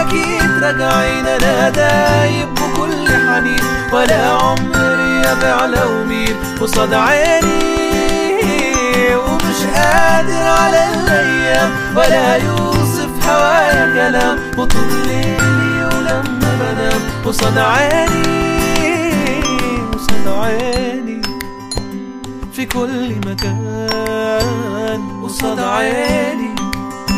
أكيد راجعين أنا دايب بكل حنين ولا عمري أبيع لو مين قصاد عيني ومش قادر على الأيام ولا يوصف هوايا كلام وطول ليلي ولما بنام قصاد عيني قصاد عيني في كل مكان قصاد عيني